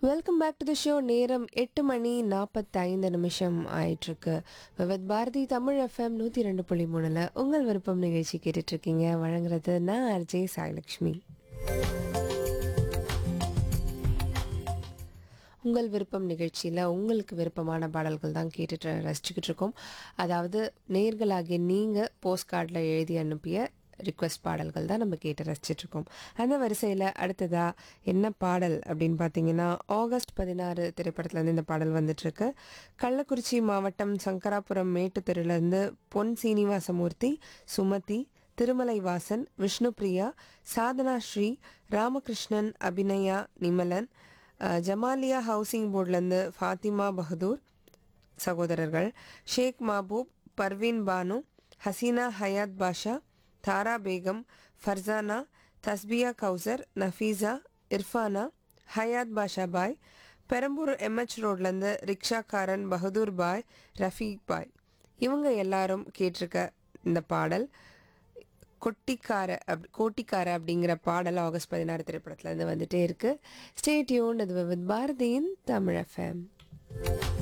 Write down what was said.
welcome back to the show நேரம் எட்டு மணி நாற்பத்தைந்து நிமிஷம் ஆயிட்டிருக்கு விவத் பாரதி தமிழ் எஃப்எம் நூற்றி ரெண்டு புள்ளி மூணில் உங்கள் விருப்பம் நிகழ்ச்சி கேட்டுட்ருக்கீங்க வழங்குறது நான் அர்ஜே சாய்லக்ஷ்மி உங்கள் விருப்பம் நிகழ்ச்சியில் உங்களுக்கு விருப்பமான பாடல்கள் தான் கேட்டுட்டு ரசிச்சுக்கிட்டு இருக்கோம் அதாவது நேர்களாகிய நீங்கள் போஸ்ட் கார்டில் எழுதி அனுப்பிய ரிக்வெஸ்ட் பாடல்கள் தான் நம்ம கேட்டு ரசிச்சிட்டு இருக்கோம் அந்த வரிசையில் அடுத்ததா என்ன பாடல் அப்படின்னு பார்த்தீங்கன்னா ஆகஸ்ட் பதினாறு திரைப்படத்துலேருந்து இந்த பாடல் வந்துட்டுருக்கு கள்ளக்குறிச்சி மாவட்டம் சங்கராபுரம் மேட்டுத்தெருலேருந்து பொன் சீனிவாசமூர்த்தி சுமதி திருமலை வாசன் விஷ்ணுபிரியா சாதனா ஸ்ரீ ராமகிருஷ்ணன் அபிநயா நிமலன் அஹ், ஜமாலியா ஹவுசிங் போர்ட்லேருந்து ஃபாத்திமா பகதூர் சகோதரர்கள் ஷேக் மாபூப் பர்வீன் பானு ஹசீனா ஹயாத் பாஷா தாரா பேகம் ஃபர்சானா தஸ்பியா கௌசர் நஃபீஸா இர்ஃபானா ஹயாத் பாஷா பாய் பெரம்பூர் எம்ஹெச் ரோட்லேருந்து ரிக்ஷாக்காரன் பகதூர் பாய் ரஃபீக் பாய் இவங்க எல்லாரும் கேட்டிருக்க இந்த பாடல் கொட்டிக்கார அப் கோட்டிக்கார அப்படிங்கிற பாடல் ஆகஸ்ட் பதினாறு திரைப்படத்துல இருந்து வந்துட்டே இருக்கு ஸ்டே டியூன் இது வித் பாரதியின் தமிழ் எஃப்எம்